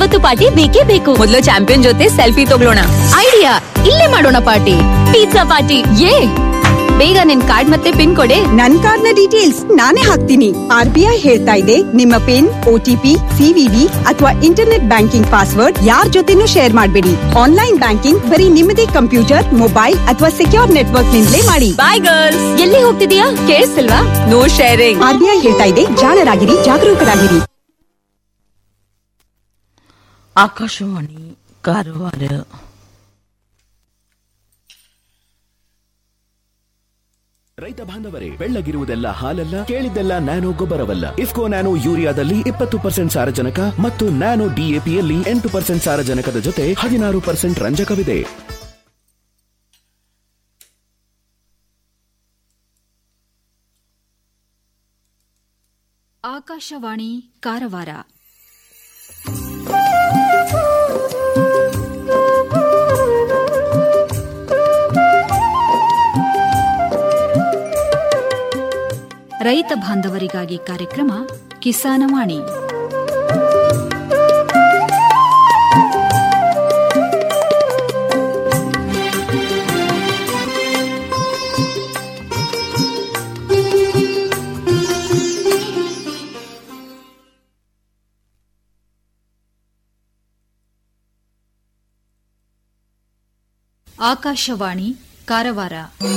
ಇವತ್ತು ಪಾರ್ಟಿ ಬೇಕೇ ಬೇಕು ಮೊದಲು ಚಾಂಪಿಯನ್ ಜೊತೆ ಸೆಲ್ಫಿ ತಗೊಳ್ಳೋಣ ಐಡಿಯಾ ಇಲ್ಲೇ ಮಾಡೋಣ ಪಾರ್ಟಿ ಪಿಜ್ಜಾ ಪಾರ್ಟಿ ಏ ಬೇಗ ನಿನ್ ಕಾರ್ಡ್ ಮತ್ತೆ ಪಿನ್ ಕೊಡೆ ನನ್ ಕಾರ್ಡ್ನ ಡೀಟೇಲ್ಸ್ ನಾನೇ ಹಾಕ್ತೀನಿ ಆರ್ ಬಿ ಐ ಹೇಳ್ತಾ ಇದೆ ನಿಮ್ಮ ಪಿನ್ ಓಟಿಪಿ ಸಿವಿವಿ ಅಥವಾ ಇಂಟರ್ನೆಟ್ ಬ್ಯಾಂಕಿಂಗ್ ಪಾಸ್ವರ್ಡ್ ಯಾರ್ ಜೊತೆನೂ ಶೇರ್ ಮಾಡಬೇಡಿ ಆನ್ಲೈನ್ ಬ್ಯಾಂಕಿಂಗ್ ಬರೀ ನಿಮ್ಮದೇ ಕಂಪ್ಯೂಟರ್ ಮೊಬೈಲ್ ಅಥವಾ ಸೆಕ್ಯೂರ್ ನೆಟ್ವರ್ಕ್ ನಿಂದಲೇ ಮಾಡಿ ಬಾಯ್ ಗರ್ಲ್ಸ್ ಎಲ್ಲಿ ಹೋಗ್ತಿದೀಯಾ ಕೇಳಿಸ್ತಿಲ್ವಾ no sharing R B I ಹೇಳ್ತಾ ಇದೆ ಜಾಣರಾಗಿರಿ ಜಾಗರೂಕರಾಗಿರಿ ಆಕಾಶವಾಣಿ ಕಾರವಾರ ರೈತ ಬಾಂಧವರೇ ಬೆಳ್ಳಗಿರುವುದೆಲ್ಲ ಹಾಲಲ್ಲ ಕೇಳಿದ್ದೆಲ್ಲ ನ್ಯಾನೋ ಗೊಬ್ಬರವಲ್ಲ ಇಫ್ಕೋ ನ್ಯಾನೋ ಯೂರಿಯಾದಲ್ಲಿ ಇಪ್ಪತ್ತು ಪರ್ಸೆಂಟ್ ಸಾರಜನಕ ಮತ್ತು ನ್ಯಾನೋ ಡಿಎಪಿಯಲ್ಲಿ ಎಂಟು ಪರ್ಸೆಂಟ್ ಸಾರಜನಕದ ಜೊತೆ ಹದಿನಾರು ಪರ್ಸೆಂಟ್ ರಂಜಕವಿದೆ ಆಕಾಶವಾಣಿ ಕಾರವಾರ ರೈತ ಬಾಂಧವರಿಗಾಗಿ ಕಾರ್ಯಕ್ರಮ ಕಿಸಾನವಾಣಿ ಆಕಾಶವಾಣಿ ಕಾರವಾರ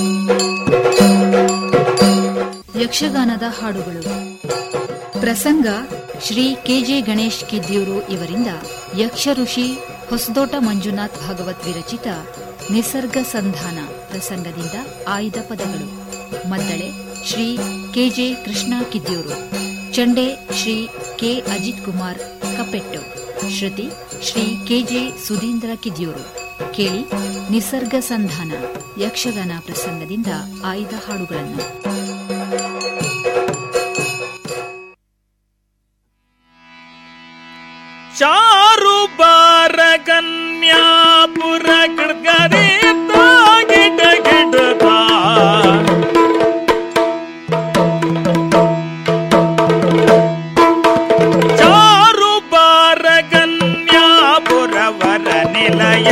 ಯಕ್ಷಗಾನದ ಹಾಡುಗಳು ಪ್ರಸಂಗ ಶ್ರೀ ಕೆಜೆ ಗಣೇಶ್ ಕಿದ್ಯೂರು ಇವರಿಂದ ಯಕ್ಷ ಋಷಿ ಹೊಸದೋಟ ಮಂಜುನಾಥ್ ಭಾಗವತ್ ವಿರಚಿತ ನಿಸರ್ಗ ಸಂಧಾನ ಪ್ರಸಂಗದಿಂದ ಆಯ್ದ ಪದಗಳು ಮದ್ದಳೆ ಶ್ರೀ ಕೆಜೆ ಕೃಷ್ಣ ಕಿದ್ಯೂರು ಚಂಡೆ ಶ್ರೀ ಕೆ ಅಜಿತ್ ಕುಮಾರ್ ಕಪ್ಪೆಟ್ಟು ಶ್ರುತಿ ಶ್ರೀ ಕೆಜೆ ಸುಧೀಂದ್ರ ಕಿದ್ಯೂರು ಕೇಳಿ ನಿಸರ್ಗ ಸಂಧಾನ ಯಕ್ಷಗಾನ ಪ್ರಸಂಗದಿಂದ ಆಯ್ದ ಹಾಡುಗಳನ್ನು ಚಾರು ಬಾರ ಕನ್ಯಾಪುರ ಕಡ್ಗರೆ ಗಿಡ ಗಿಡದ ಚಾರು ಬಾರ ಕನ್ಯಾಪುರ ವರ ನಿಲಯ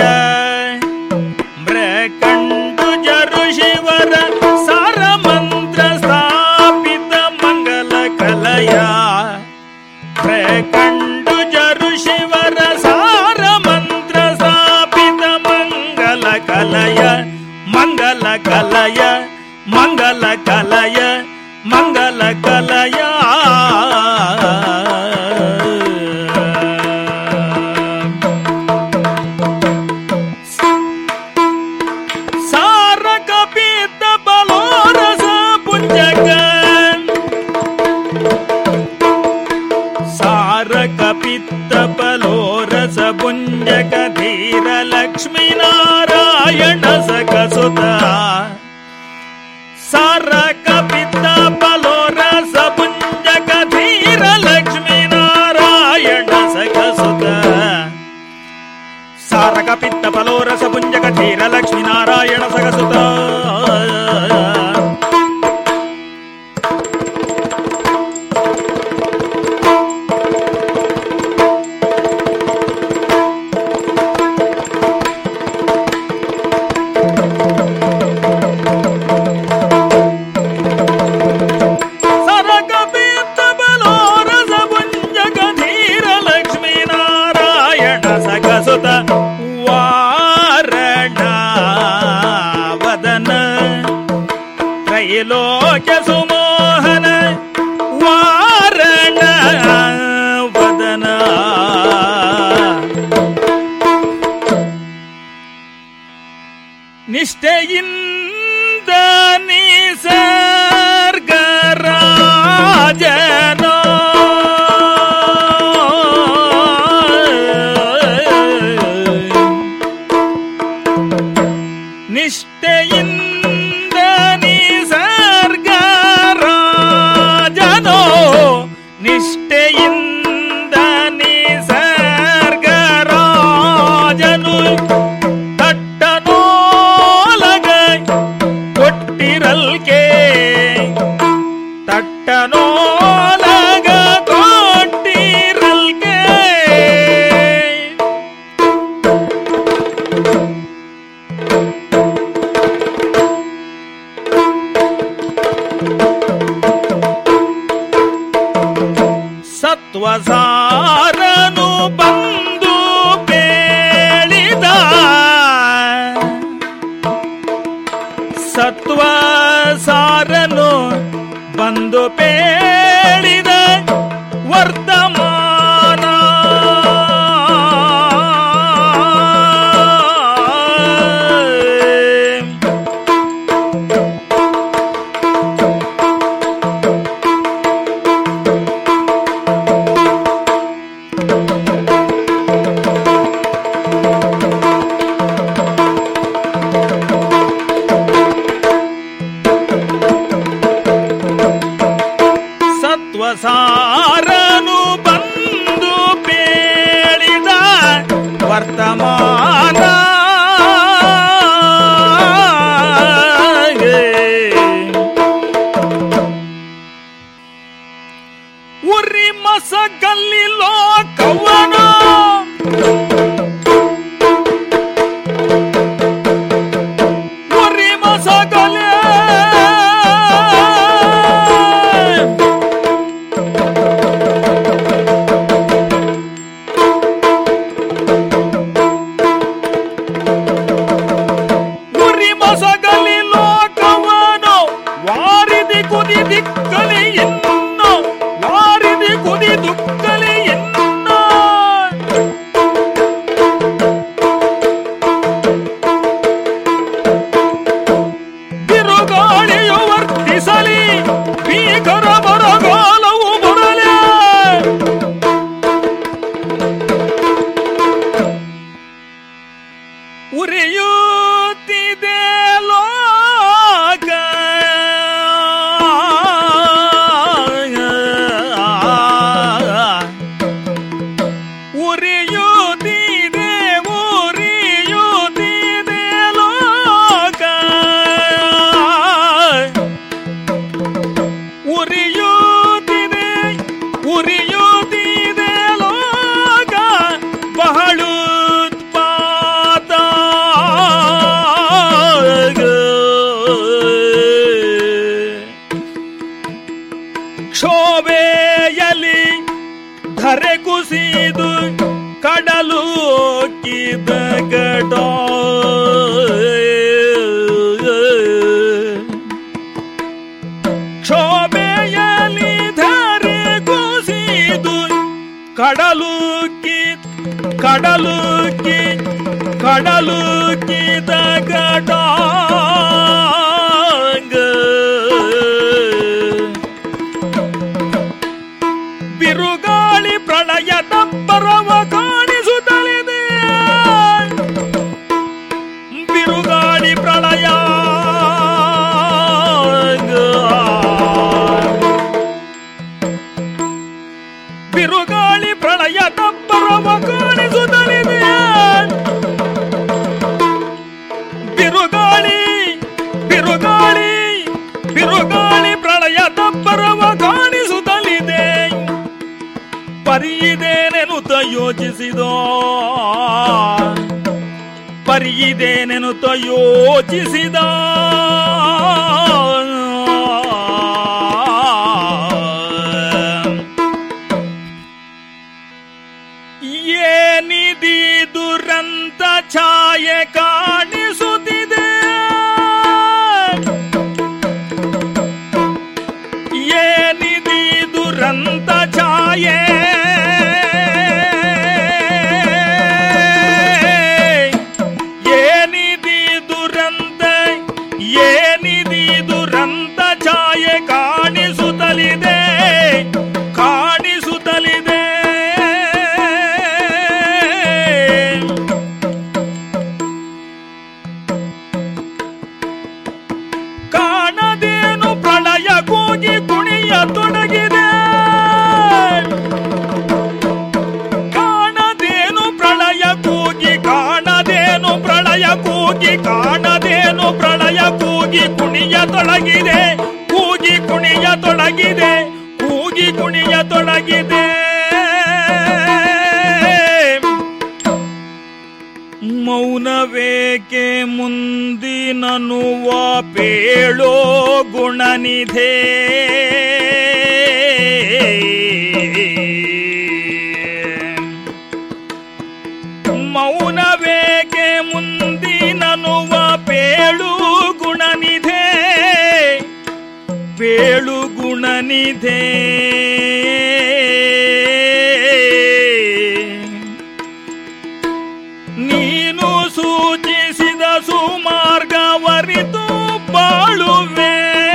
ಮೃಕಂಡು ಜರು ಶಿವರ ಸಾರ ಮಂತ್ರ ಸ್ಥಾಪಿತ ಮಂಗಲ ಕಲಯ ಪ್ರಕಂಡು ಜರು ಶಿವರ ಸಾರ ಮಂತ್ರ ಸ್ಥಾಪಿತ ಮಂಗಲ ಕಲಯ ಮಂಗಲ ಕಲಯ ಮಂಗಲ ಕಲಯ ಮಂಗಲ ಕಲಯ ಸಾರ ಕಪಿತ ಬಲೋರಸ ಪುಂಜಗ ಸಾರ ಕಪಿತ್ತ ಬಲೋರಸ ಪುಂಜಕ ಧೀರ ಲಕ್ಷ್ಮೀ ನಾರಾಯಣ ಸಕಸುತ ಸಾರ ಕಪಿತ್ತ ಬಲೋರಸ ಪುಂಜಕ ಧೀರ ಲಕ್ಷ್ಮೀ ನಾರಾಯಣ ಸಕಸುತ ಸಾರಕ ಪಿತ್ತ ಬಲೋರಸ ಪುಂಜಕ ಧೀರ ಲಕ್ಷ್ಮೀ ನಾರಾಯಣ ಸಗಸುತ ಸತ್ವಸಾರನು ಬಂದು ಬೇಳಿದ ಸತ್ವ ಸಾರನು ಬಂದು ಬೇಳಿದ ವರ್ತಮಾನ ಸತ್ವಸಾರನು ಬಂದು ಬೇಳಿದ ವರ್ತಮಾನ ಉರಿ ಮಸಗಲ್ಲಿ ಲೋಕವನ ಉರಿ ಮಸಗಲೇ ಉರಿ ಮಸಗಲಿ ಲೋಕವನು ವಾರಿದಿ ಕುದಿ ದಿಕ್ಕಲಿ ಇನ್ನು ವಾರಿದಿ ಕುದಿ ದುಕ್ಕಲಿ ಇನ್ನು ಬಿರುಗಾಳಿಯು ವರ್ತಿಸಲಿ ಭೀಕರ ಬರಗಾಲವು ಬರಲೇ ಉರಿಯುತ್ತಿದೆ ಲೋಕ ಉರಿಯುತ್ತಿದೆ ಉರಿಯುತ್ತಿದೆ ಲೋಕ ಉರಿಯುತ್ತಿದೆ ಉರಿಯುತ್ತಿದೆ ಲೋಕ ಬಹಳು ಉತ್ಪಾತ ಕ್ಷೋಭೆಯಲಿ ಧರೆ ಕುಸಿದು ಕಡಲು ಕಿದ ಗಡ ಕ್ಷೋಭೆಯಲಿ ಧರೆ ಕುಸಿದು ಕಡಲು ಕಿ ಕಡಲು ಕಿ ಕಡಲು ಕಿದ ಗಡ ಬಿರುಗಾಳಿ ಪ್ರಳಯದ ಪರವ ಕಾಣಿಸುತ್ತಲಿದೆ ಬಿರುಗಾಳಿ ಪ್ರಳಯ ಬಿರುಗಾಳಿ ಪ್ರಳಯದ ಪರವ ಕಾಣಿಸುತ್ತಲಿದೆ ಬಿರುಗಾಳಿ ಬಿರುಗಾಳಿ ಬಿರುಗಾಳಿ ಪ್ರಳಯದ ಪರವ ಕಾಣಿಸುತ್ತಲಿದೆ ಪರಿಯಿದೇನೆನುತ ಯೋಚಿಸಿದೋ ಪರಿಯಿದೇನೆನುತ ಯೋಚಿಸಿದ ಏನಿದಿ ದುರಂತ ಛಾಯೆ ಕಾಣಿಸುತ್ತಿದೆ ಏನಿದಿ ದುರಂತ ಛಾಯೆ ಏನಿದಿ ದುರಂತ ಏನಿದಿ ದುರಂತ ಛಾಯೆ ಕಾಣಿಸುತ್ತಲಿದೆ ಕಾಣಿಸುತ್ತಲಿದೆ ಕಾಣದೇನು ಪ್ರಳಯ ಕೂಗಿ ಕುಣಿಯ ತೊಡಗಿದೆ ಕಾಣದೇನು ಪ್ರಳಯ ಕೂಗಿ ಕಾಣದೇನು ಪ್ರಳಯ ಕೂಗಿ ಕಾಣದೇನು ಪ್ರಳಯ ಕೂಗಿ ಕುಣಿಯ ತೊಡಗಿದೆ ಕೂಗಿ ಕುಣಿಯ ತೊಡಗಿದೆ ಕೂಗಿ ಕುಣಿಯ ತೊಡಗಿದೆ ಮೌನವೇಕೆ ಮುಂದಿನನುವ ಪೇಳೋ ಗುಣನಿಧೇ ಕೇಳು ಗುಣನಿಧೆ ನೀನು ಸೂಚಿಸಿದ ಸುಮಾರ್ಗವರಿತು ಬಾಳುವೆ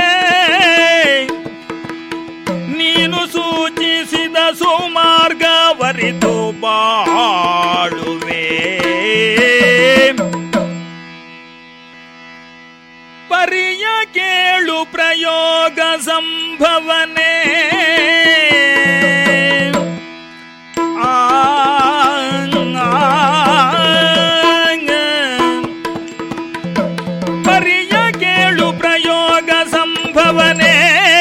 ನೀನು ಸೂಚಿಸಿದ ಸುಮಾರ್ಗವರಿತು ಬಾಳುವೆ ಪರಿಯ ಕೇಳು ಪ್ರಯೋಗ ಸಂಭವನೆ ಆ, ಪರಿಯ ಕೇಳು ಪ್ರಯೋಗ ಸಂಭವನೆ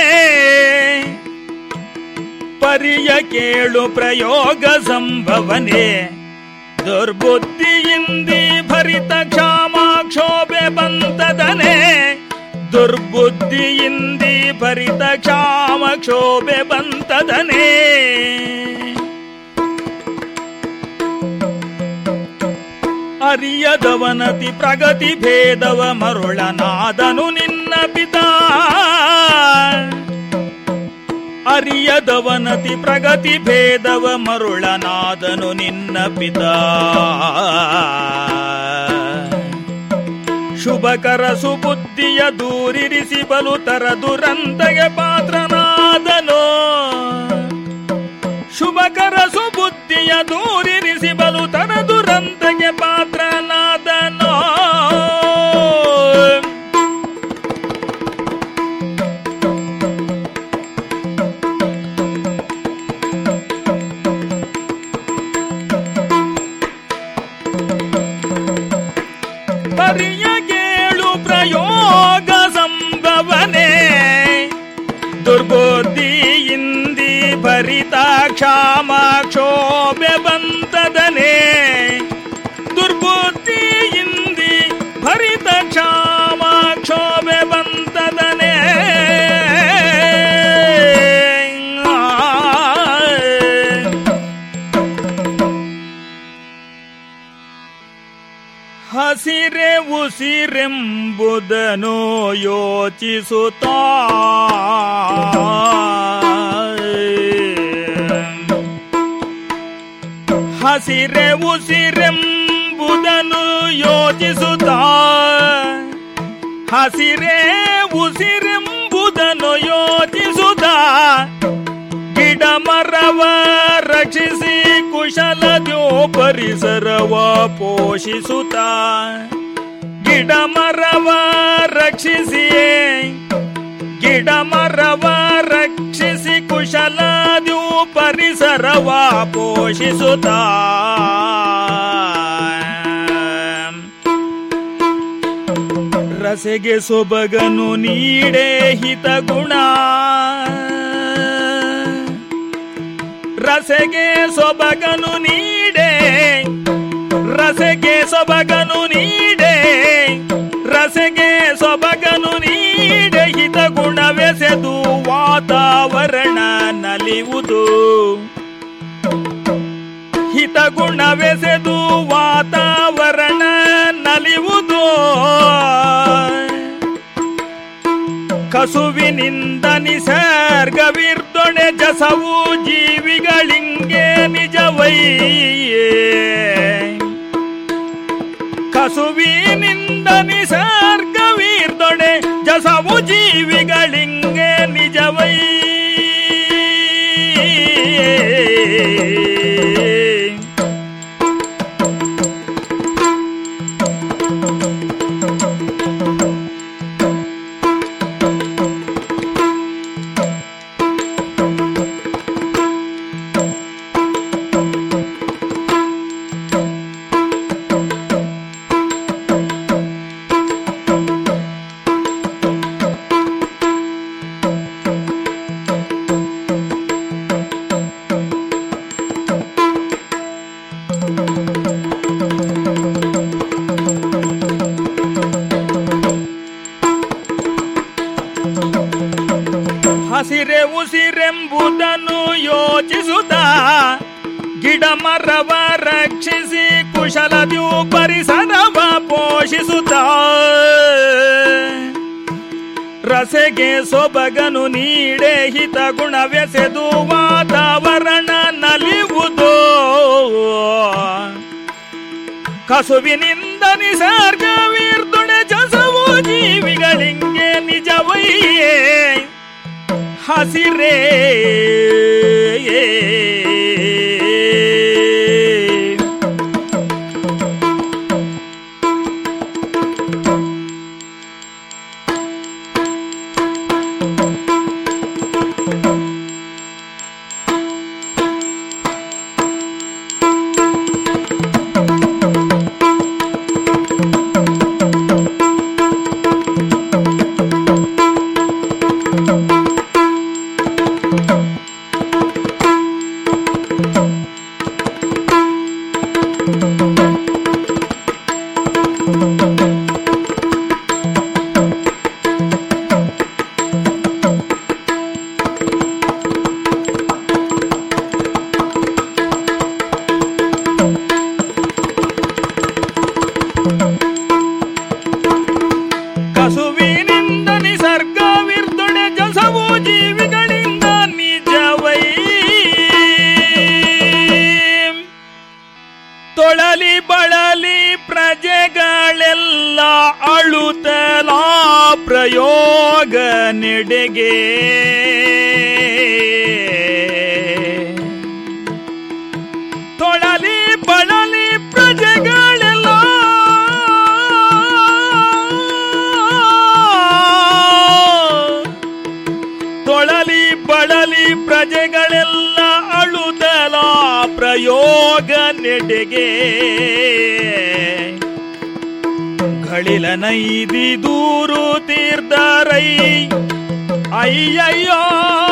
ಪರಿಯ ಕೇಳು ಪ್ರಯೋಗ ಸಂಭವನೆ ದುರ್ಬುದ್ಧಿಯಿಂದಿ ಭರಿತ ಕ್ಷಾಮಾಕ್ಷೋಭೆ ಬಂತದನೆ ದುರ್ಬುದ್ಧಿಯಿಂದಿ ಭರಿತ ಕ್ಷಾಮಕ್ಷೋಭೆ ಬಂತದನೆ ಅರಿಯದವನತಿ ಪ್ರಗತಿ ಭೇದವ ಮರುಳನಾದನು ನಿನ್ನ ಪಿತಾ ಅರಿಯದವನತಿ ಪ್ರಗತಿ ಭೇದವ ಮರುಳನಾದನು ನಿನ್ನ ಪಿತಾ ಶುಭಕರ ಸುಬುದ್ಧಿಯ ದೂರಿರಿಸಿ ಬಲು ತರ ದುರಂತಗೆ ಪಾತ್ರನಾದನು ಶುಭಕರ ಸುಬುದ್ಧಿಯ ದೂರಿರಿಸಿ ಬಲು ತರ ದುರಂತಗೆ ಪಾತ್ರನಾದನು ಪರಿಯ ಕೇಳು ಪ್ರಯೋಗ ಸಂಭವನೆ ದುರ್ಬುದ್ಧಿಯಿಂದಿ ಭರಿತ ಕ್ಷಾಮ ಕ್ಷೋಭೆ ಬಂತದನೆ ದುರ್ಬುದ್ಧಿಯಿಂದಿ ಭರಿತ ಕ್ಷಾಮ ಕ್ಷೋಭೆ ಬಂತದನೆ ಹಸಿರೆ ಉಸಿರೆಂಬುದನು ಯೋಚಿಸುತ್ತಾ ಹಸಿರೆ ಉಸಿರೆಂಬುದನು ಯೋಚಿಸುತ್ತಾ ಹಸಿರೆ ಉಸಿರೆಂಬುದನು ಯೋಚಿಸುತ್ತಾ ಗಿಡ ಮರವ ರಕ್ಷಿಸಿ ಕುಶಲದ್ಯೋ ಪರಿಸರವ ಪೋಷಿಸುತ್ತ ಗಿಡ ಮರವ ರಕ್ಷಿಸಿ ಗಿಡ ಮರವ ರಕ್ಷಿಸಿ ಕುಶಲದ್ಯೋ ಪರಿಸರವ ಪೋಷಿಸುತ್ತ ರಸೆಗೆ ಸೊಬಗನು ನೀಡೇ ಹಿತ ಗುಣ ರಸೆಗೆ ಸೊಬಗನು ನೀಡೆ ರಸೆಗೆ ಸೊಬಗನು ನೀಡೆ ರಸೆಗೆ ಸೊಬಗನು ನೀಡೆ ಹಿತ ಗುಣವೆಸೆದು ವಾತಾವರಣ ನಲಿಯುವುದು ಹಿತ ಗುಣವೆಸೆದು ವಾತಾವರಣ ನಲಿಯುವುದು ಕಸುವಿನಿಂದ ನಿಸರ್ಗವಿರ್ದೊಣೆ ಜಸವು ಜೀವಿಗಳಿಂಗೆ ನಿಜವಯ್ಯೇ ಕಸುವಿನಿಂದ ನಿಸರ್ಗವಿರ್ದೊಣೆ ಜಸವು ಜೀವಿಗಳಿಂಗೆ ನಿಜವೈ ಹಸಿರೆ ಉಸಿರೆಂಬುದನ್ನು ಯೋಚಿಸುತ್ತ ಗಿಡ ಮರವ ರಕ್ಷಿಸಿ ಕುಶಲದ್ಯೂ ಪರಿಸರವ ಪೋಷಿಸುತ್ತ ಸೊಗಸೆಗೆ ಸೊಬಗನು ನೀಡೆ ಹಿತ ಗುಣವೆಸೆದು ವಾತಾವರಣ ನಲಿವುದೋ ಕಸುವಿನಿಂದ ನಿಸರ್ಗವೀರ್ದುಡೆ ಜಸವು ಜೀವಿಗಳಿಂಗೆ ನಿಜವಯ್ಯೇ ಹಸಿರೇ ಕಸುವಿನಿಂದ ನಿಸರ್ಗವಿರ್ದೊಡೆ ಜಸವು ಜೀವಿಗಳಿಂದ ನಿಜವೈ ತೊಳಲಿ ಬಳಲಿ ಪ್ರಜೆಗಳೆಲ್ಲ ಅಳುತ್ತಲಾ ಪ್ರಯೋಗ ನೆಡೆಗೆ ತೊಳಲಿ ಬಳಲಿ ಪ್ರಜೆಗಳೆಲ್ಲ ತೊಳಲಿ ಬಳಲಿ ಪ್ರಜೆಗಳೆಲ್ಲ ಅಳುದಲ ಪ್ರಯೋಗ ನೆಡೆಗೆ ಗಳಿಲ ನೈದಿ ದೂರು ತೀರ್ದರೈ ಅಯ್ಯಯ್ಯೋ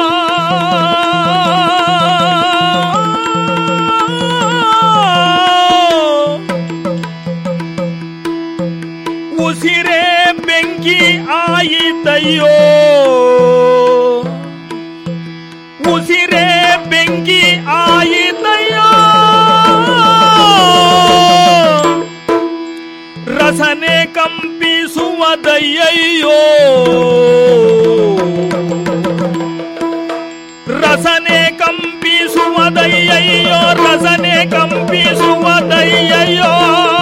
ಉಸಿರೇ ಬೆಂಕಿ ಆಯಿತಯ್ಯೋ ಉಸಿರೇ ಬೆಂಕಿ ಆಯಿತಯ್ಯೋ ರಸನೆ ಕಂಪಿಸುವುದಯ್ಯಯ್ಯೋ ರಸನೆ ಕಂಪಿಸುವುದಯ್ಯಯ್ಯೋ ರಸನೆ ಕಂಪಿಸುವುದಯ್ಯಯ್ಯೋ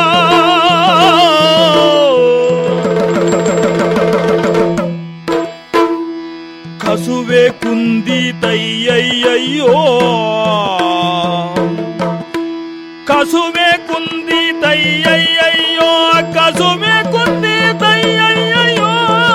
ಕಸುವೆ ಕುಂದಿತಯ್ಯಯ್ಯಯ್ಯೋ ಕಸುವೆ ಕುಂದಿತಯ್ಯಯ್ಯಯ್ಯೋ ಕಸುವೆ ಕುಂದಿತಯ್ಯಯ್ಯಯ್ಯೋ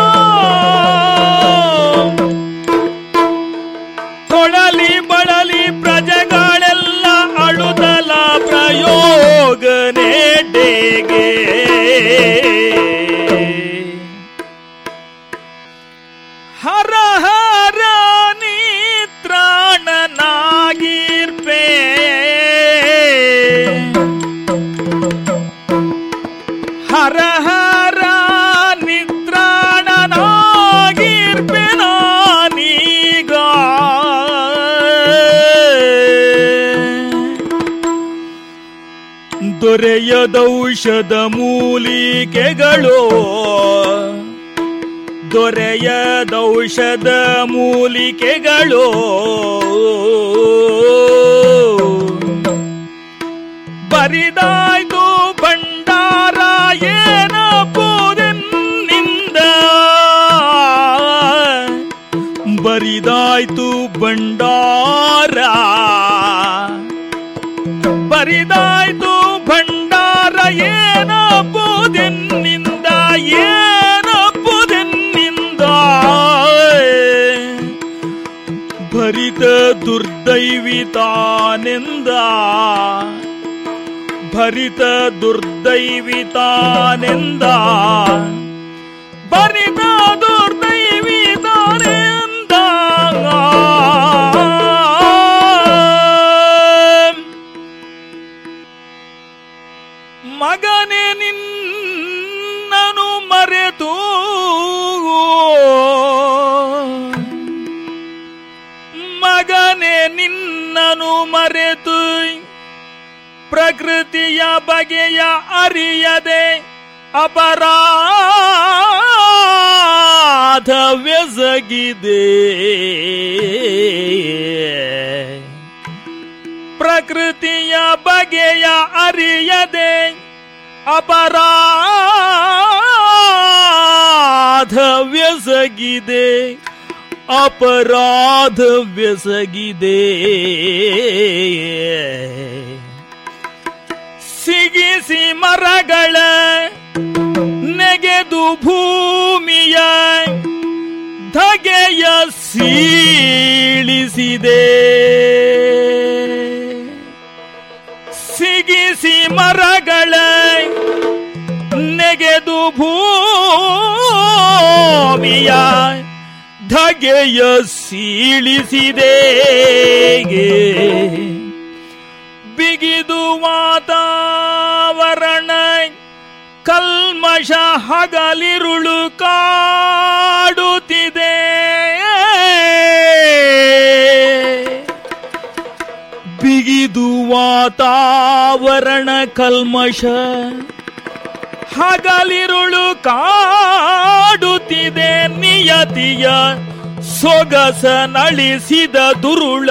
ತೊಳಲಿ ಬಳಲಿ ಪ್ರಜೆಗಳೆಲ್ಲ ಅಳುದಲ ಪ್ರಯೋಗ ನೆಡೆಗೆ ಹರ ಹರ ನೀತ್ರಾಣನಾಗಿರ್ಪೇ ಹರ ಹರ ನಿತ್ರಾಣನಾಗಿರ್ಪೆ ನಾನೀಗ ದೊರೆಯದೌಷಧ ಮೂಲಿಕೆಗಳು ದೊರೆಯದೌಷಧ ಮೂಲಿಕೆಗಳು ಬರಿದಾಯ್ತು ಭಂಡಾರ ಏನ ಪೂದೆನ್ನಿಂದ ಬರಿದಾಯ್ತು ಭಂಡಾರ ಬರಿದಾಯ್ತು ಭಂಡಾರ ಏನ ಪೂದೆನ್ನಿಂದ ಏನ ಪೂದೆನ್ನಿಂದ ಭರಿತ ದುರ್ದೈವಿತಾನೆಂದ ಭರಿತ ದುರ್ದೈವಿತಾನೆಂದ ಭರಿತ ದುರ್ದೈವಿತಾನೆಂದ ಮಗನೇ ನಿನ್ನನು ಮರೆತು ಮಗನೇ ನಿನ್ನನು ಮರೆತು ಪ್ರಕೃತಿಯ ಬಗೆಯ ಅರಿಯದೆ ಅಪರಾಧವ ಅಪರಾಧವೆಸಗಿದೆ ಪ್ರಕೃತಿಯ ಬಗೆಯ ಅರಿಯದೆ ಅಪರಾಧವೆಸಗಿದೆ ಅಪರಾಧವೆಸಗಿದೆ ಸಿಗಿಸಿ ಮರಗಳ ನೆಗೆದು ಭೂಮಿಯ ಧಗೆಯ ಸೀಳಿಸಿದೆ ಸಿಗಿಸಿ ಮರಗಳ ನೆಗೆದು ಭೂಮಿಯ ಧಗೆಯ ಸೀಳಿಸಿದೆ ಬಿಗಿದು ವಾತಾವರಣ ಕಲ್ಮಶ ಹಗಲಿರುಳು ಕಾಡುತ್ತಿದೆ ಬಿಗಿದು ವಾತಾವರಣ ಕಲ್ಮಶ ಹಗಲಿರುಳು ಕಾಡುತ್ತಿದೆ ನಿಯತಿಯ ಸೊಗಸ ನಳಿಸಿದ ದುರುಳ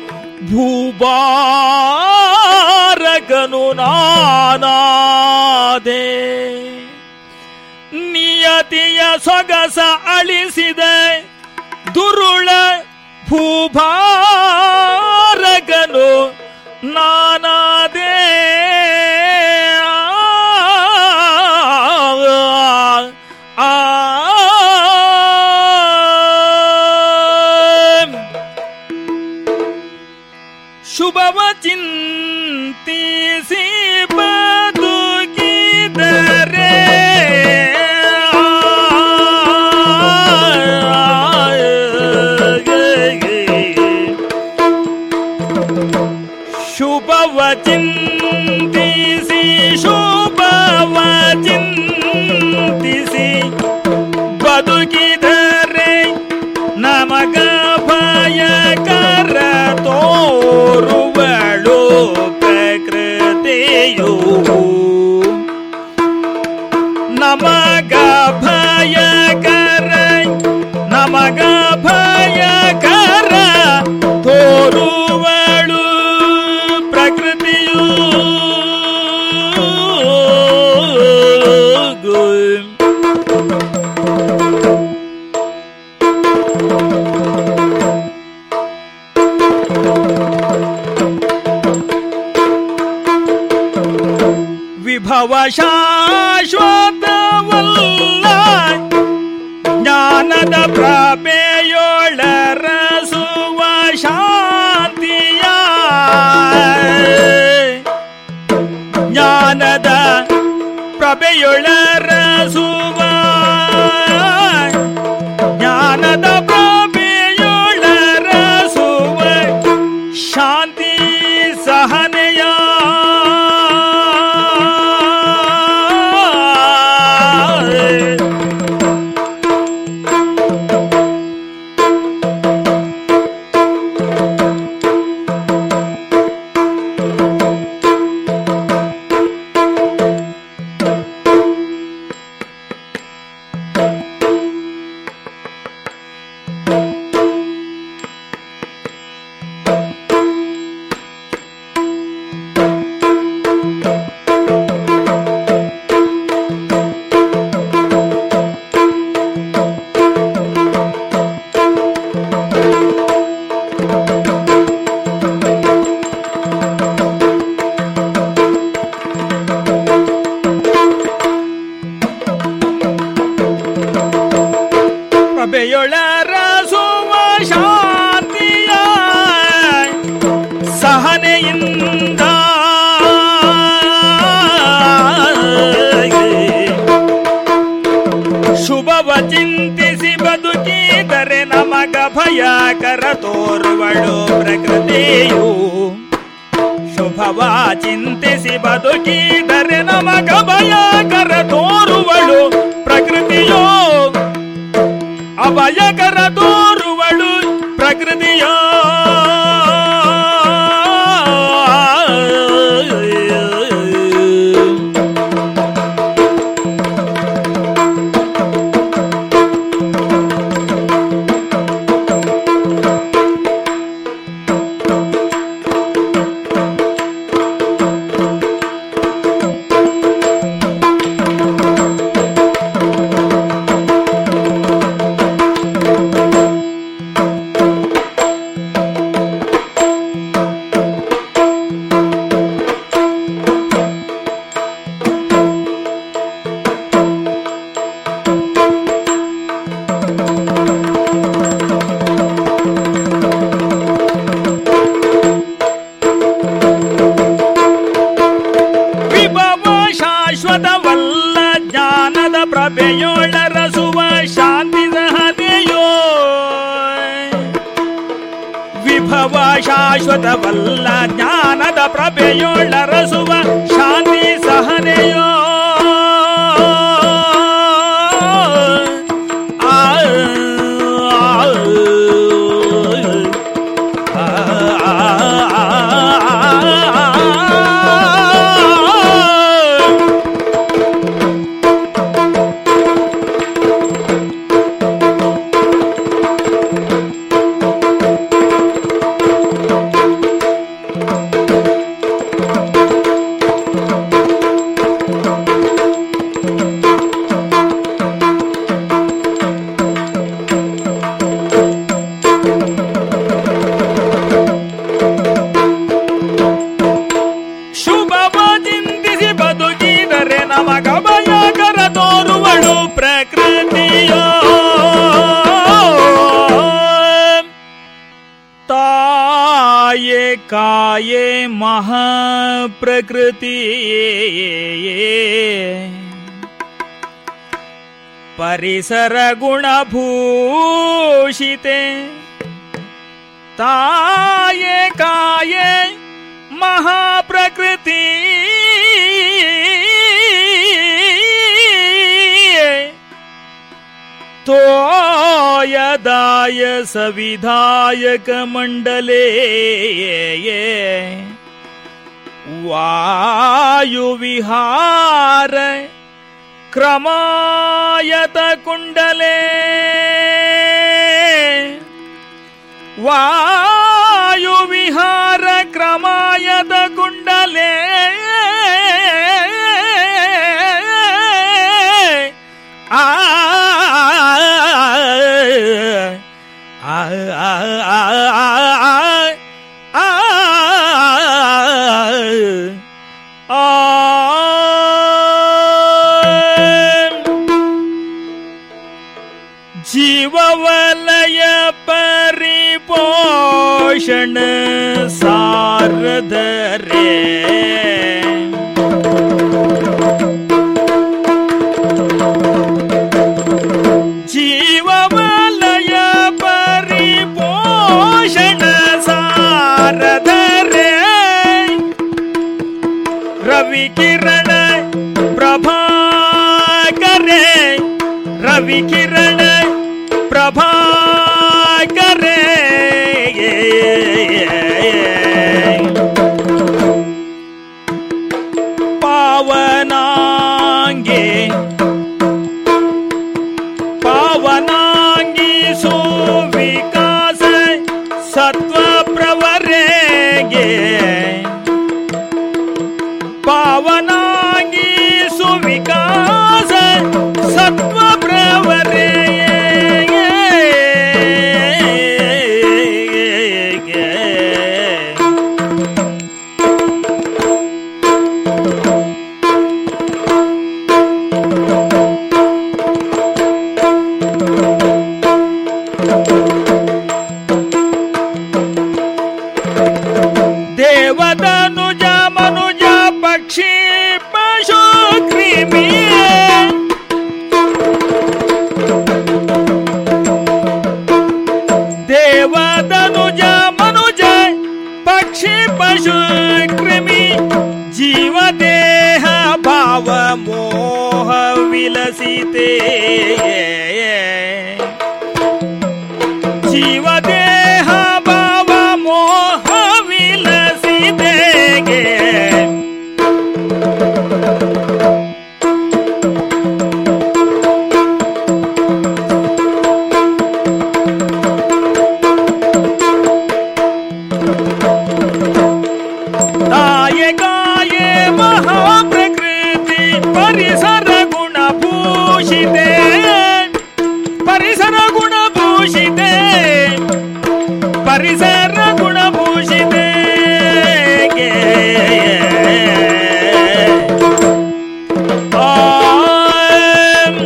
ಭೂಭಾರಕನು ನಾನಾದೆ ನಿಯತಿಯ ಸೊಗಸ ಅಳಿಸಿದ ದುರುಳ ಭೂಭಾರಕನು ನಾನಾದೆ ಆ ಶುಭವ ಚಿಂತಿಸಿ ಬದುಕಿದರೆ ಶುಭವ ಚಿಂತಿಸಿ ಶುಭವ ಚಿಂತಿಸಿ ಬದುಕಿದರೆ ನಮಗ ಭಯಕರ ತೋರುವಳು ಪ್ರಕೃತಿಯು ನಮಗ ಭಯಕರ ನಮಗ ಭಯಕರ ತೋರುವಳು ಪ್ರಕೃತಿಯು ವಿಭವ ಶಾಶ್ವತವಲ್ಲ ಜ್ಞಾನದ ಪ್ರಭೆಯೊಳರ ಸುವ ಶಾಂತಿಯ ಜ್ಞಾನದ ಪ್ರಭೆಯೊಳರ ಸುವ ಜ್ಞಾನದ ಪ್ರಭೆಯೊಳರ ಸುವ ಶಾಂತಿ ಸಹನೆಯ ಪ್ರಭೆಯೊಳರ ಸುವ ಶಾಂತಿಯ ಸಹನೆಯಿಂದ ಶುಭವ ಚಿಂತಿಸಿ ಬದುಕಿದರೆ ನಮಗ ಭಯಕರ ತೋರುವಳು ಪ್ರಕೃತಿಯು ಶುಭವ ಚಿಂತಿಸಿ ಬದುಕಿದರೆ ನಮಗ ಭಯಕರ ತೋರುವಳು ಪ್ರಕೃತಿಯೋ ಅಭಯಕರ ತೋರುವಳು ಪ್ರಕೃತಿಯ ಶಾಶ್ವತವಲ್ಲ ಜ್ಞಾನದ ಪ್ರಭೆಯೊಳರಸುವ ಶಾಂತಿ ಸಹನೆಯೋ ಆ, ಆ, ಆ, ಆ, ಆ, ಶುಭವ ಚಿಂತಿಸಿ ಬದುಕಿದರೆ ನಮಗ ಭಯಕರ ತೋರುವಳು ಪ್ರಕೃತಿಯೋ ತಾಯೇ ಕಾಯೇ ಮಹಾಪ್ರಕೃತಿ ಪರಿಸರ ಗುಣಭೂಷಿತೆ ತಾಯೇ ಕಾಯೇ ಮಹಾಪ್ರಕೃತಿ ತೋಯದಾಯ ಸವಿಧಾಯಕ ಮಂಡಲೇ ವಾಯುವಿಹಾರ ಕ್ರಮಾಯತ ಕುಂಡಲೇ ವಾಯುವಿಹಾರ ಕ್ರಮಾಯದ ಕುಂಡಲೇ ಆ ಆ, ಆ, ಆ, ಆ, ಆ, ಆ ಜೀವವಲಯ ಪರಿಪೋಷಣ ಸಾರದರೆ ಜೀವವಲಯ ಪರಿಪೋಷಣ ಸಾರದರೆ ರವಿ ಕಿರಣ ಪ್ರಭಾಕರೆ ರವಿ ಕಿರಣ ಪ್ರಭಾಕರೆ ಪಾವನಾಂಗೆ ಪಾವನಾಂಗಿ ಸುವಿಕಾಸ ಸತ್ವ ಪ್ರವರೆಗೆ ಪಾವನಾಗಿ ಸುವಿಕಾಸ ಸತ್ವ ಪ್ರವರೇ ದೇವದನುಜ ಮನುಜ ಪಕ್ಷಿ ಪಶು ಕ್ರಿಮಿ ದೇವದನುಜ ಮನುಜ ಪಕ್ಷಿ ಪಶು ಕ್ರಿಮಿ ಜೀವ ದೇಹ ಭಾವ ಮೋಹ ವಿಲಸಿತೆ ಜೀವ ದೇಹ ಭಾವ ಮೋಹ ವಿಲಸಿದೆಗೆ ತಾಯೆ ಗಾಯೆ ಮಹಾಪ್ರಕೃತಿ ಪರಿಸರ ಗುಣಭೂಷಿತೆ ಪರಿಸರ ಗುಣಭೂಷಿತೆ ಪರಿಸರ ಗುಣಭೂಷಿತೆ ಆಮ್.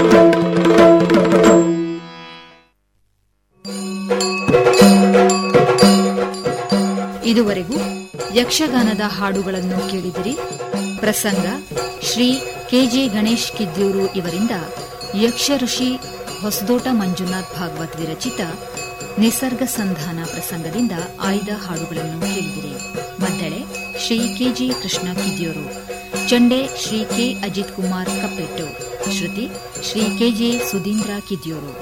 ಇದುವರೆಗೂ ಯಕ್ಷಗಾನದ ಹಾಡುಗಳನ್ನು ಕೇಳಿದಿರಿ ಪ್ರಸಂಗ ಶ್ರೀ ಕೆಜೆ ಗಣೇಶ್ ಕಿದ್ಯೂರು ಇವರಿಂದ ಯಕ್ಷ ಋಷಿ ಹೊಸದೋಟ ಮಂಜುನಾಥ್ ಭಾಗವತ್ ವಿರಚಿತ ನಿಸರ್ಗ ಸಂಧಾನ ಪ್ರಸಂಗದಿಂದ ಆಯ್ದ ಹಾಡುಗಳನ್ನು ಕೇಳಿದಿರಿ ಮದ್ದಳೆ ಶ್ರೀ ಕೆಜಿ ಕೃಷ್ಣ ಕಿದಿಯೂರು ಚಂಡೆ ಶ್ರೀ ಕೆ ಅಜಿತ್ ಕುಮಾರ್ ಕಪ್ಪೆಟ್ಟು ಶ್ರುತಿ ಶ್ರೀ ಕೆಜೆ ಸುಧೀಂದ್ರ ಕಿದಿಯೂರು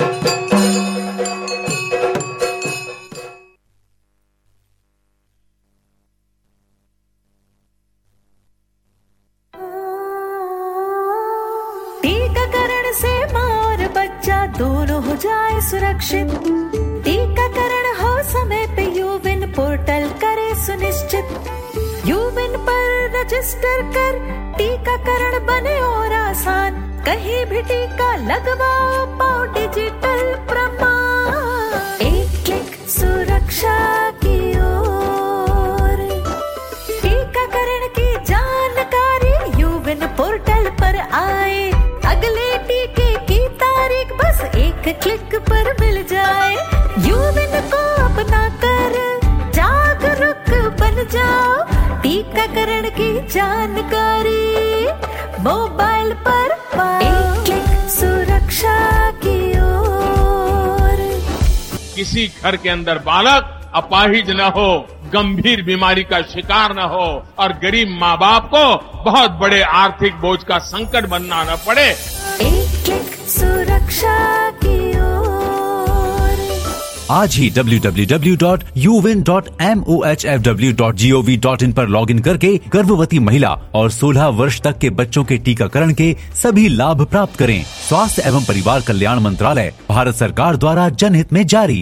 टीकाकरण से माँ और बच्चा दोनों हो जाए सुरक्षित टीकाकरण हो समय पे यूविन पोर्टल करे सुनिश्चित यूविन पर रजिस्टर कर टीकाकरण बने और आसान कहीं भी टीका लगवाओ पाओ डिजिटल प्रमाण एक क्लिक सुरक्षा की ओर टीकाकरण की जानकारी यूविन पोर्टल पर आए अगले टीके की तारीख बस एक क्लिक पर मिल जाए यूविन को अपना कर जागरूक बन जाओ टीकाकरण की जानकारी मोबाइल पर पाओ एक क्लिक सुरक्षा की ओर किसी घर के अंदर बालक अपाहिज न हो गंभीर बीमारी का शिकार न हो और गरीब माँ बाप को बहुत बड़े आर्थिक बोझ का संकट बनना न पड़े एक क्लिक सुरक्षा की ओर आज ही www.uvin.mohfw.gov.in पर लॉगिन करके गर्भवती महिला और 16 वर्ष तक के बच्चों के टीकाकरण के सभी लाभ प्राप्त करें स्वास्थ्य एवं परिवार कल्याण मंत्रालय भारत सरकार द्वारा जनहित में जारी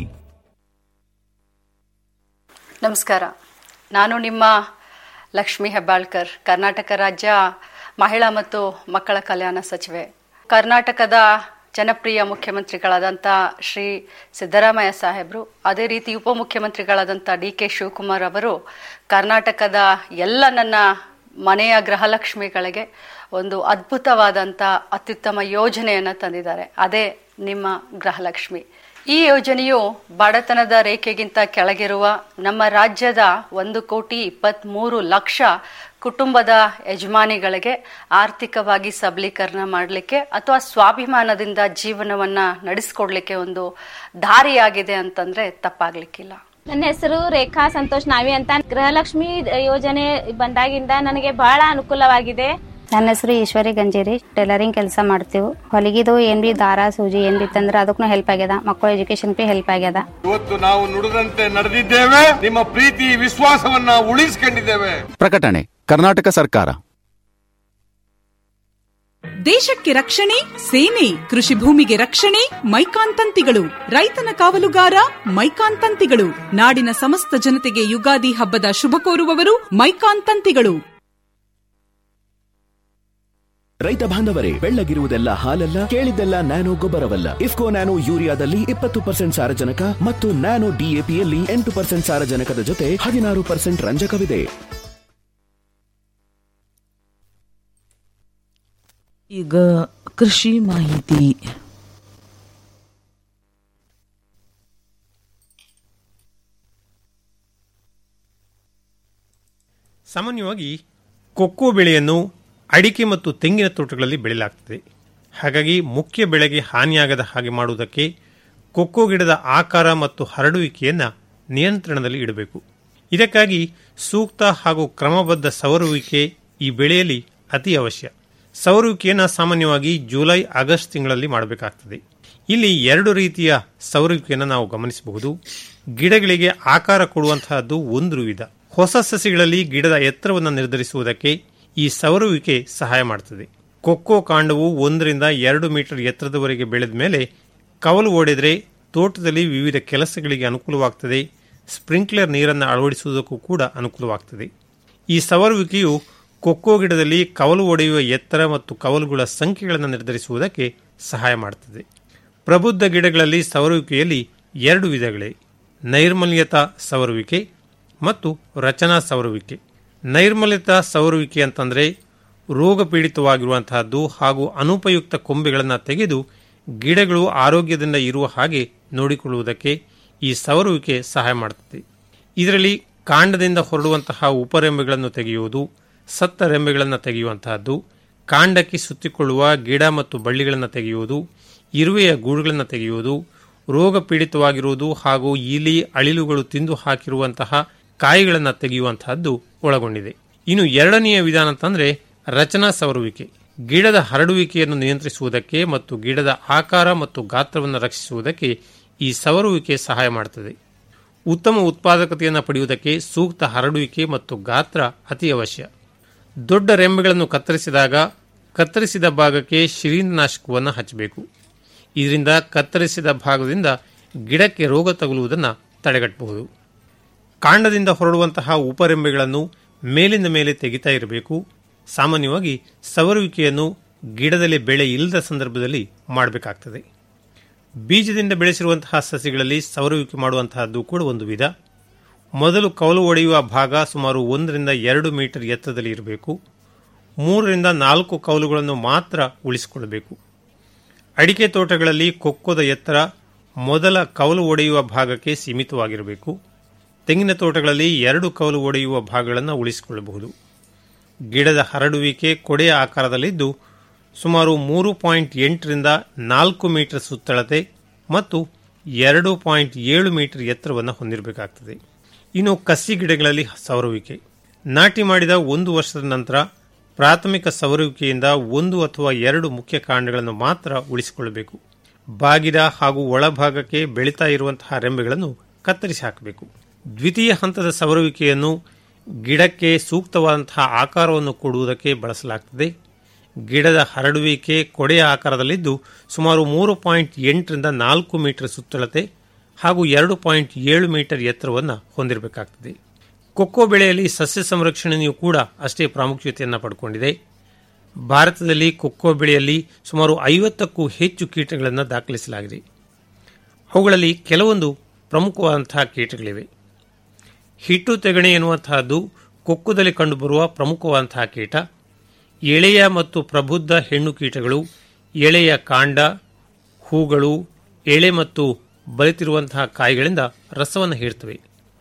ನಮಸ್ಕಾರ ನಾನು ನಿಮ್ಮ ಲಕ್ಷ್ಮಿ ಹೆಬ್ಬಾಳ್ಕರ್ ಕರ್ನಾಟಕ ರಾಜ್ಯ ಮಹಿಳಾ ಮತ್ತು ಮಕ್ಕಳ ಕಲ್ಯಾಣ ಸಚಿವೆ ಕರ್ನಾಟಕದ ಜನಪ್ರಿಯ ಮುಖ್ಯಮಂತ್ರಿಗಳಾದಂಥ ಶ್ರೀ ಸಿದ್ದರಾಮಯ್ಯ ಸಾಹೇಬರು ಅದೇ ರೀತಿ ಉಪಮುಖ್ಯಮಂತ್ರಿಗಳಾದಂಥ ಡಿ ಕೆ ಶಿವಕುಮಾರ್ ಅವರು ಕರ್ನಾಟಕದ ಎಲ್ಲ ನನ್ನ ಮನೆಯ ಗೃಹಲಕ್ಷ್ಮಿಗಳಿಗೆ ಒಂದು ಅದ್ಭುತವಾದಂಥ ಅತ್ಯುತ್ತಮ ಯೋಜನೆಯನ್ನು ತಂದಿದ್ದಾರೆ ಅದೇ ನಿಮ್ಮ ಗೃಹಲಕ್ಷ್ಮಿ ಈ ಯೋಜನೆಯು ಬಡತನದ ರೇಖೆಗಿಂತ ಕೆಳಗಿರುವ ನಮ್ಮ ರಾಜ್ಯದ ಒಂದು ಕೋಟಿ ಇಪ್ಪತ್ತ್ಮೂರು ಲಕ್ಷ ಕುಟುಂಬದ ಯಜಮಾನಿಗಳಿಗೆ ಆರ್ಥಿಕವಾಗಿ ಸಬಲೀಕರಣ ಮಾಡಲಿಕ್ಕೆ ಅಥವಾ ಸ್ವಾಭಿಮಾನದಿಂದ ಜೀವನವನ್ನ ನಡೆಸ್ಕೊಡ್ಲಿಕ್ಕೆ ಒಂದು ದಾರಿಯಾಗಿದೆ ಅಂತಂದ್ರೆ ತಪ್ಪಾಗ್ಲಿಕ್ಕಿಲ್ಲ ನನ್ನ ಹೆಸರು ರೇಖಾ ಸಂತೋಷ್ ನಾವಿ ಅಂತ ಗೃಹಲಕ್ಷ್ಮಿ ಯೋಜನೆ ಬಂದಾಗಿಂದ ನನಗೆ ಬಹಳ ಅನುಕೂಲವಾಗಿದೆ ನನ್ನ ಹೆಸರು ಈಶ್ವರಿ ಗಂಜೇರಿ ಟೈಲರಿಂಗ್ ಕೆಲಸ ಮಾಡ್ತೀವಿ ಹೊಲಿಗಿದು ಏನ್ ಬಿ ದಾರ ಸೂಜಿ ಏನ್ ಬಿ ತಂದ್ರೆ ಅದಕ್ಕೂ ಹೆಲ್ಪ್ ಆಗ್ಯದ ಮಕ್ಕಳ ಎಜುಕೇಶನ್ ಬಿ ಹೆಲ್ಪ್ ಆಗ್ಯದ ಇವತ್ತು ನಾವು ನುಡಿದಂತೆ ನಡೆದಿದ್ದೇವೆ ನಿಮ್ಮ ಪ್ರೀತಿ ವಿಶ್ವಾಸವನ್ನ ಉಳಿಸಿಕೊಂಡಿದ್ದೇವೆ ಪ್ರಕಟಣೆ ಕರ್ನಾಟಕ ಸರ್ಕಾರ ದೇಶಕ್ಕೆ ರಕ್ಷಣೆ ಸೇನೆ ಕೃಷಿ ಭೂಮಿಗೆ ರಕ್ಷಣೆ ಮೈಕಾನ್ ತಂತಿಗಳು ರೈತನ ಕಾವಲುಗಾರ ಮೈಕಾನ್ ತಂತಿಗಳು ನಾಡಿನ ಸಮಸ್ತ ಜನತೆಗೆ ಯುಗಾದಿ ಹಬ್ಬದ ಶುಭ ಕೋರುವವರು ಮೈಕಾನ್ ತಂತಿಗಳು ರೈತ ಬಾಂಧವರೇ ಬೆಳ್ಳಗಿರುವುದೆಲ್ಲ ಹಾಲಲ್ಲ ಕೇಳಿದ್ದೆಲ್ಲ ನ್ಯಾನೋ ಗೊಬ್ಬರವಲ್ಲ ಇಫ್ಕೋ ನ್ಯಾನೋ ಯೂರಿಯಾದಲ್ಲಿ ಇಪ್ಪತ್ತು ಪರ್ಸೆಂಟ್ ಸಾರಜನಕ ಮತ್ತು ನ್ಯಾನೋ ಡಿಎಪಿಯಲ್ಲಿ ಎಂಟು ಪರ್ಸೆಂಟ್ ಸಾರಜನಕದ ಜೊತೆ ಹದಿನಾರು ಪರ್ಸೆಂಟ್ ರಂಜಕವಿದೆ ಈಗ ಕೃಷಿ ಮಾಹಿತಿ ಸಾಮಾನ್ಯವಾಗಿ ಕೊಕ್ಕೋ ಬೆಳೆಯನ್ನು ಅಡಿಕೆ ಮತ್ತು ತೆಂಗಿನ ತೋಟಗಳಲ್ಲಿ ಬೆಳೆಯಲಾಗ್ತದೆ ಹಾಗಾಗಿ ಮುಖ್ಯ ಬೆಳೆಗೆ ಹಾನಿಯಾಗದ ಹಾಗೆ ಮಾಡುವುದಕ್ಕೆ ಕೊಕ್ಕೋ ಗಿಡದ ಆಕಾರ ಮತ್ತು ಹರಡುವಿಕೆಯನ್ನು ನಿಯಂತ್ರಣದಲ್ಲಿ ಇಡಬೇಕು ಇದಕ್ಕಾಗಿ ಸೂಕ್ತ ಹಾಗೂ ಕ್ರಮಬದ್ಧ ಸವರುವಿಕೆ ಈ ಬೆಳೆಯಲ್ಲಿ ಅತಿ ಅವಶ್ಯ ಸವರುವಿಕೆಯನ್ನು ಸಾಮಾನ್ಯವಾಗಿ ಜುಲೈ ಆಗಸ್ಟ್ ತಿಂಗಳಲ್ಲಿ ಮಾಡಬೇಕಾಗ್ತದೆ ಇಲ್ಲಿ ಎರಡು ರೀತಿಯ ಸವರುವಿಕೆಯನ್ನು ನಾವು ಗಮನಿಸಬಹುದು ಗಿಡಗಳಿಗೆ ಆಕಾರ ಕೊಡುವಂತಹದ್ದು ಒಂದು ವಿಧ ಹೊಸ ಸಸಿಗಳಲ್ಲಿ ಗಿಡದ ಎತ್ತರವನ್ನು ನಿರ್ಧರಿಸುವುದಕ್ಕೆ ಈ ಸವರುವಿಕೆ ಸಹಾಯ ಮಾಡುತ್ತದೆ ಕೊಕ್ಕೋ ಕಾಂಡವು ಒಂದರಿಂದ ಎರಡು ಮೀಟರ್ ಎತ್ತರದವರೆಗೆ ಬೆಳೆದ ಮೇಲೆ ಕವಲು ಓಡಿದರೆ ತೋಟದಲ್ಲಿ ವಿವಿಧ ಕೆಲಸಗಳಿಗೆ ಅನುಕೂಲವಾಗ್ತದೆ ಸ್ಪ್ರಿಂಕ್ಲರ್ ನೀರನ್ನು ಅಳವಡಿಸುವುದಕ್ಕೂ ಕೂಡ ಅನುಕೂಲವಾಗ್ತದೆ ಈ ಸವರುವಿಕೆಯು ಕೊಕ್ಕೋ ಗಿಡದಲ್ಲಿ ಕವಲು ಒಡೆಯುವ ಎತ್ತರ ಮತ್ತು ಕವಲುಗಳ ಸಂಖ್ಯೆಗಳನ್ನು ನಿರ್ಧರಿಸುವುದಕ್ಕೆ ಸಹಾಯ ಮಾಡುತ್ತದೆ ಪ್ರಬುದ್ಧ ಗಿಡಗಳಲ್ಲಿ ಸವರುವಿಕೆಯಲ್ಲಿ ಎರಡು ವಿಧಗಳೇ ನೈರ್ಮಲ್ಯತಾ ಸವರುವಿಕೆ ಮತ್ತು ರಚನಾ ಸವರುವಿಕೆ ನೈರ್ಮಲ್ಯತಾ ಸವರುವಿಕೆ ಅಂತಂದರೆ ರೋಗ ಪೀಡಿತವಾಗಿರುವಂತಹದ್ದು ಹಾಗೂ ಅನುಪಯುಕ್ತ ಕೊಂಬೆಗಳನ್ನು ತೆಗೆದು ಗಿಡಗಳು ಆರೋಗ್ಯದಿಂದ ಇರುವ ಹಾಗೆ ನೋಡಿಕೊಳ್ಳುವುದಕ್ಕೆ ಈ ಸವರುವಿಕೆ ಸಹಾಯ ಮಾಡುತ್ತದೆ ಇದರಲ್ಲಿ ಕಾಂಡದಿಂದ ಹೊರಡುವಂತಹ ಉಪರೆಂಬೆಗಳನ್ನು ತೆಗೆಯುವುದು ಸತ್ತ ರೆಂಬೆಗಳನ್ನು ತೆಗೆಯುವಂತಹದ್ದು ಕಾಂಡಕ್ಕೆ ಸುತ್ತಿಕೊಳ್ಳುವ ಗಿಡ ಮತ್ತು ಬಳ್ಳಿಗಳನ್ನು ತೆಗೆಯುವುದು ಇರುವೆಯ ಗೂಡುಗಳನ್ನು ತೆಗೆಯುವುದು ರೋಗ ಪೀಡಿತವಾಗಿರುವುದು ಹಾಗೂ ಇಲಿ ಅಳಿಲುಗಳು ತಿಂದು ಹಾಕಿರುವಂತಹ ಕಾಯಿಗಳನ್ನು ತೆಗೆಯುವಂತಹದ್ದು ಒಳಗೊಂಡಿದೆ ಇನ್ನು ಎರಡನೆಯ ವಿಧಾನ ಅಂತಂದ್ರೆ ರಚನಾ ಸವರುವಿಕೆ ಗಿಡದ ಹರಡುವಿಕೆಯನ್ನು ನಿಯಂತ್ರಿಸುವುದಕ್ಕೆ ಮತ್ತು ಗಿಡದ ಆಕಾರ ಮತ್ತು ಗಾತ್ರವನ್ನು ರಕ್ಷಿಸುವುದಕ್ಕೆ ಈ ಸವರುವಿಕೆ ಸಹಾಯ ಮಾಡುತ್ತದೆ ಉತ್ತಮ ಉತ್ಪಾದಕತೆಯನ್ನು ಪಡೆಯುವುದಕ್ಕೆ ಸೂಕ್ತ ಹರಡುವಿಕೆ ಮತ್ತು ಗಾತ್ರ ಅತಿ ಅವಶ್ಯ ದೊಡ್ಡ ರೆಂಬೆಗಳನ್ನು ಕತ್ತರಿಸಿದಾಗ ಕತ್ತರಿಸಿದ ಭಾಗಕ್ಕೆ ಶಿಲೀಂಧ್ರನಾಶಕವನ್ನು ಹಚ್ಚಬೇಕು ಇದರಿಂದ ಕತ್ತರಿಸಿದ ಭಾಗದಿಂದ ಗಿಡಕ್ಕೆ ರೋಗ ತಗುಲುವುದನ್ನು ತಡೆಗಟ್ಟಬಹುದು ಕಾಂಡದಿಂದ ಹೊರಡುವಂತಹ ಉಪರೆಂಬೆಗಳನ್ನು ಮೇಲಿಂದ ಮೇಲೆ ತೆಗಿತಾ ಇರಬೇಕು ಸಾಮಾನ್ಯವಾಗಿ ಸವರುವಿಕೆಯನ್ನು ಗಿಡದಲ್ಲಿ ಬೆಳೆ ಇಲ್ಲದ ಸಂದರ್ಭದಲ್ಲಿ ಮಾಡಬೇಕಾಗ್ತದೆ ಬೀಜದಿಂದ ಬೆಳೆಸಿರುವಂತಹ ಸಸಿಗಳಲ್ಲಿ ಸವರುವಿಕೆ ಮಾಡುವಂತಹದ್ದು ಕೂಡ ಒಂದು ವಿಧ ಮೊದಲು ಕೌಲು ಒಡೆಯುವ ಭಾಗ ಸುಮಾರು ಒಂದರಿಂದ ಎರಡು ಮೀಟರ್ ಎತ್ತರದಲ್ಲಿ ಇರಬೇಕು ಮೂರರಿಂದ ನಾಲ್ಕು ಕೌಲುಗಳನ್ನು ಮಾತ್ರ ಉಳಿಸಿಕೊಳ್ಳಬೇಕು ಅಡಿಕೆ ತೋಟಗಳಲ್ಲಿ ಕೊಕ್ಕೋದ ಎತ್ತರ ಮೊದಲ ಕೌಲು ಒಡೆಯುವ ಭಾಗಕ್ಕೆ ಸೀಮಿತವಾಗಿರಬೇಕು ತೆಂಗಿನ ತೋಟಗಳಲ್ಲಿ ಎರಡು ಕೌಲು ಒಡೆಯುವ ಭಾಗಗಳನ್ನು ಉಳಿಸಿಕೊಳ್ಳಬಹುದು ಗಿಡದ ಹರಡುವಿಕೆ ಕೊಡೆಯ ಆಕಾರದಲ್ಲಿದ್ದು ಸುಮಾರು ಮೂರು ಪಾಯಿಂಟ್ ಎಂಟರಿಂದ ನಾಲ್ಕು ಮೀಟರ್ ಸುತ್ತಳತೆ ಮತ್ತು ಎರಡು ಪಾಯಿಂಟ್ ಏಳು ಮೀಟರ್ ಎತ್ತರವನ್ನು ಹೊಂದಿರಬೇಕಾಗ್ತದೆ ಇನ್ನು ಕಸಿ ಗಿಡಗಳಲ್ಲಿ ಸವರುವಿಕೆ ನಾಟಿ ಮಾಡಿದ ಒಂದು ವರ್ಷದ ನಂತರ ಪ್ರಾಥಮಿಕ ಸವರುವಿಕೆಯಿಂದ ಒಂದು ಅಥವಾ ಎರಡು ಮುಖ್ಯ ಕಾಂಡಗಳನ್ನು ಮಾತ್ರ ಉಳಿಸಿಕೊಳ್ಳಬೇಕು ಬಾಗಿದ ಹಾಗೂ ಒಳಭಾಗಕ್ಕೆ ಬೆಳೀತಾ ಇರುವಂತಹ ರೆಂಬೆಗಳನ್ನು ಕತ್ತರಿಸಿ ಹಾಕಬೇಕು ದ್ವಿತೀಯ ಹಂತದ ಸವರುವಿಕೆಯನ್ನು ಗಿಡಕ್ಕೆ ಸೂಕ್ತವಾದಂತಹ ಆಕಾರವನ್ನು ಕೊಡುವುದಕ್ಕೆ ಬಳಸಲಾಗುತ್ತದೆ ಗಿಡದ ಹರಡುವಿಕೆ ಕೊಡೆಯ ಆಕಾರದಲ್ಲಿದ್ದು ಸುಮಾರು ಮೂರು ಪಾಯಿಂಟ್ ಎಂಟರಿಂದ ನಾಲ್ಕು ಮೀಟರ್ ಸುತ್ತಳತೆ ಹಾಗೂ ಎರಡು ಪಾಯಿಂಟ್ ಏಳು ಮೀಟರ್ ಎತ್ತರವನ್ನು ಹೊಂದಿರಬೇಕಾಗ್ತದೆ ಕೊಕ್ಕೋ ಬೆಳೆಯಲ್ಲಿ ಸಸ್ಯ ಸಂರಕ್ಷಣೆಯೂ ಕೂಡ ಅಷ್ಟೇ ಪ್ರಾಮುಖ್ಯತೆಯನ್ನು ಪಡ್ಕೊಂಡಿದೆ ಭಾರತದಲ್ಲಿ ಕೊಕ್ಕೋ ಬೆಳೆಯಲ್ಲಿ ಸುಮಾರು ಐವತ್ತಕ್ಕೂ ಹೆಚ್ಚು ಕೀಟಗಳನ್ನು ದಾಖಲಿಸಲಾಗಿದೆ ಅವುಗಳಲ್ಲಿ ಕೆಲವೊಂದು ಪ್ರಮುಖವಾದಂತಹ ಕೀಟಗಳಿವೆ ಹಿಟ್ಟು ತೆಗಣೆ ಎನ್ನುವಂತಹದ್ದು ಕೊಕ್ಕುದಲ್ಲಿ ಕಂಡುಬರುವ ಪ್ರಮುಖವಾದಂತಹ ಕೀಟ ಎಳೆಯ ಮತ್ತು ಪ್ರಬುದ್ಧ ಹೆಣ್ಣು ಕೀಟಗಳು ಎಳೆಯ ಕಾಂಡ ಹೂಗಳು ಎಳೆ ಮತ್ತು ಬಲಿತಿರುವಂತಹ ಕಾಯಿಗಳಿಂದ ರಸವನ್ನು ಹೀರ್ತವೆ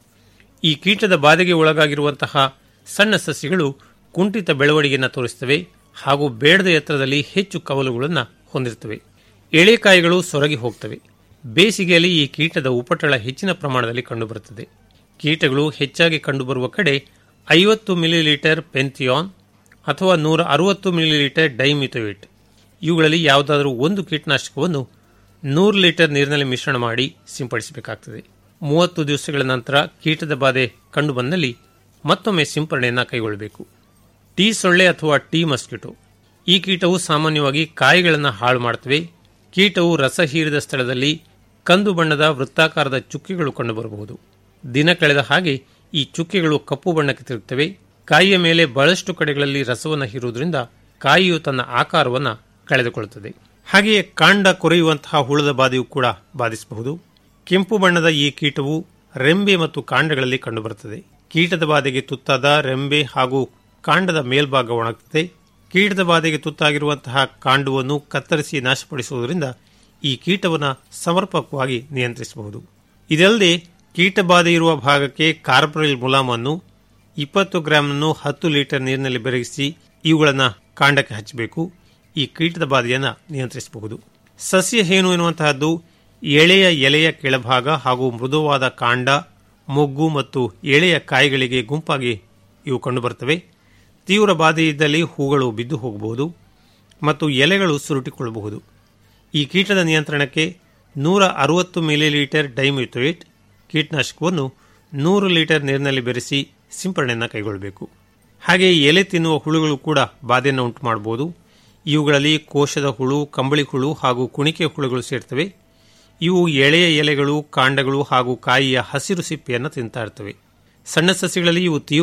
ಈ ಕೀಟದ ಬಾಧೆಗೆ ಒಳಗಾಗಿರುವಂತಹ ಸಣ್ಣ ಸಸ್ಯಗಳು ಕುಂಠಿತ ಬೆಳವಣಿಗೆಯನ್ನು ತೋರಿಸುತ್ತವೆ ಹಾಗೂ ಬೇಡದ ಎತ್ತರದಲ್ಲಿ ಹೆಚ್ಚು ಕವಲುಗಳನ್ನು ಹೊಂದಿರುತ್ತವೆ ಎಳೆಕಾಯಿಗಳು ಸೊರಗಿ ಹೋಗ್ತವೆ ಬೇಸಿಗೆಯಲ್ಲಿ ಈ ಕೀಟದ ಉಪಟಳ ಹೆಚ್ಚಿನ ಪ್ರಮಾಣದಲ್ಲಿ ಕಂಡುಬರುತ್ತದೆ ಕೀಟಗಳು ಹೆಚ್ಚಾಗಿ ಕಂಡುಬರುವ ಕಡೆ ಐವತ್ತು ಮಿಲಿಲೀಟರ್ ಪೆಂಥಿಯಾನ್ ಅಥವಾ ನೂರ ಅರವತ್ತು ಮಿಲಿಲೀಟರ್ ಡೈಮಿಥೋಯಿಟ್ ಇವುಗಳಲ್ಲಿ ಯಾವುದಾದರೂ ಒಂದು ಕೀಟನಾಶಕವನ್ನು ನೂರು ಲೀಟರ್ ನೀರಿನಲ್ಲಿ ಮಿಶ್ರಣ ಮಾಡಿ ಸಿಂಪಡಿಸಬೇಕಾಗ್ತದೆ ಮೂವತ್ತು ದಿವಸಗಳ ನಂತರ ಕೀಟದ ಬಾಧೆ ಕಂಡುಬಂದಲ್ಲಿ ಮತ್ತೊಮ್ಮೆ ಸಿಂಪರಣೆಯನ್ನು ಕೈಗೊಳ್ಳಬೇಕು ಟೀ ಸೊಳ್ಳೆ ಅಥವಾ ಟೀ ಮಸ್ಕಿಟೋ ಈ ಕೀಟವು ಸಾಮಾನ್ಯವಾಗಿ ಕಾಯಿಗಳನ್ನು ಹಾಳು ಮಾಡುತ್ತವೆ ಕೀಟವು ರಸ ಹೀರಿದ ಸ್ಥಳದಲ್ಲಿ ಕಂದು ಬಣ್ಣದ ವೃತ್ತಾಕಾರದ ಚುಕ್ಕೆಗಳು ಕಂಡುಬರಬಹುದು ದಿನ ಕಳೆದ ಹಾಗೆ ಈ ಚುಕ್ಕೆಗಳು ಕಪ್ಪು ಬಣ್ಣಕ್ಕೆ ತಿರುಗುತ್ತವೆ ಕಾಯಿಯ ಮೇಲೆ ಬಹಳಷ್ಟು ಕಡೆಗಳಲ್ಲಿ ರಸವನ್ನು ಹೀರುವುದರಿಂದ ಕಾಯಿಯು ತನ್ನ ಆಕಾರವನ್ನು ಕಳೆದುಕೊಳ್ಳುತ್ತದೆ ಹಾಗೆಯೇ ಕಾಂಡ ಕೊರೆಯುವಂತಹ ಹುಳದ ಬಾಧೆಯು ಕೂಡ ಬಾಧಿಸಬಹುದು ಕೆಂಪು ಬಣ್ಣದ ಈ ಕೀಟವು ರೆಂಬೆ ಮತ್ತು ಕಾಂಡಗಳಲ್ಲಿ ಕಂಡುಬರುತ್ತದೆ ಕೀಟದ ಬಾಧೆಗೆ ತುತ್ತಾದ ರೆಂಬೆ ಹಾಗೂ ಕಾಂಡದ ಮೇಲ್ಭಾಗ ಒಣಗುತ್ತದೆ ಕೀಟದ ಬಾಧೆಗೆ ತುತ್ತಾಗಿರುವಂತಹ ಕಾಂಡವನ್ನು ಕತ್ತರಿಸಿ ನಾಶಪಡಿಸುವುದರಿಂದ ಈ ಕೀಟವನ್ನು ಸಮರ್ಪಕವಾಗಿ ನಿಯಂತ್ರಿಸಬಹುದು ಇದಲ್ಲದೆ ಕೀಟ ಬಾಧೆ ಇರುವ ಭಾಗಕ್ಕೆ ಕಾರ್ಬರಿಲ್ ಮುಲಾಮನ್ನು ಇಪ್ಪತ್ತು ಗ್ರಾಮನ್ನು ಹತ್ತು ಲೀಟರ್ ನೀರಿನಲ್ಲಿ ಬೆರಗಿಸಿ ಇವುಗಳನ್ನು ಕಾಂಡಕ್ಕೆ ಹಚ್ಚಬೇಕು ಈ ಕೀಟದ ಬಾಧೆಯನ್ನು ನಿಯಂತ್ರಿಸಬಹುದು ಸಸ್ಯ ಹೇನು ಎನ್ನುವಂತಹದ್ದು ಎಳೆಯ ಎಲೆಯ ಕೆಳಭಾಗ ಹಾಗೂ ಮೃದುವಾದ ಕಾಂಡ ಮೊಗ್ಗು ಮತ್ತು ಎಳೆಯ ಕಾಯಿಗಳಿಗೆ ಗುಂಪಾಗಿ ಇವು ಕಂಡುಬರುತ್ತವೆ ತೀವ್ರ ಬಾಧೆ ಇದ್ದಲ್ಲಿ ಹೂಗಳು ಬಿದ್ದು ಹೋಗಬಹುದು ಮತ್ತು ಎಲೆಗಳು ಸುರುಟಿಕೊಳ್ಳಬಹುದು ಈ ಕೀಟದ ನಿಯಂತ್ರಣಕ್ಕೆ ನೂರ ಅರವತ್ತು ಮಿಲಿಲೀಟರ್ ಡೈಮಿಥೋಯಿಟ್ ಕೀಟನಾಶಕವನ್ನು ನೂರು ಲೀಟರ್ ನೀರಿನಲ್ಲಿ ಬೆರೆಸಿ ಸಿಂಪರಣೆಯನ್ನು ಕೈಗೊಳ್ಳಬೇಕು ಹಾಗೆ ಎಲೆ ತಿನ್ನುವ ಹುಳುಗಳು ಕೂಡ ಬಾಧೆಯನ್ನು ಉಂಟು ಮಾಡಬಹುದು ಇವುಗಳಲ್ಲಿ ಕೋಶದ ಹುಳು ಕಂಬಳಿ ಹುಳು ಹಾಗೂ ಕುಣಿಕೆ ಹುಳುಗಳು ಸೇರ್ತವೆ ಇವು ಎಳೆಯ ಎಲೆಗಳು ಕಾಂಡಗಳು ಹಾಗೂ ಕಾಯಿಯ ಹಸಿರು ಸಿಪ್ಪೆಯನ್ನು ತಿಂತಾ ಇರ್ತವೆ ಸಣ್ಣ ಸಸ್ಯಗಳಲ್ಲಿ ಇವು ತೀವ್ರ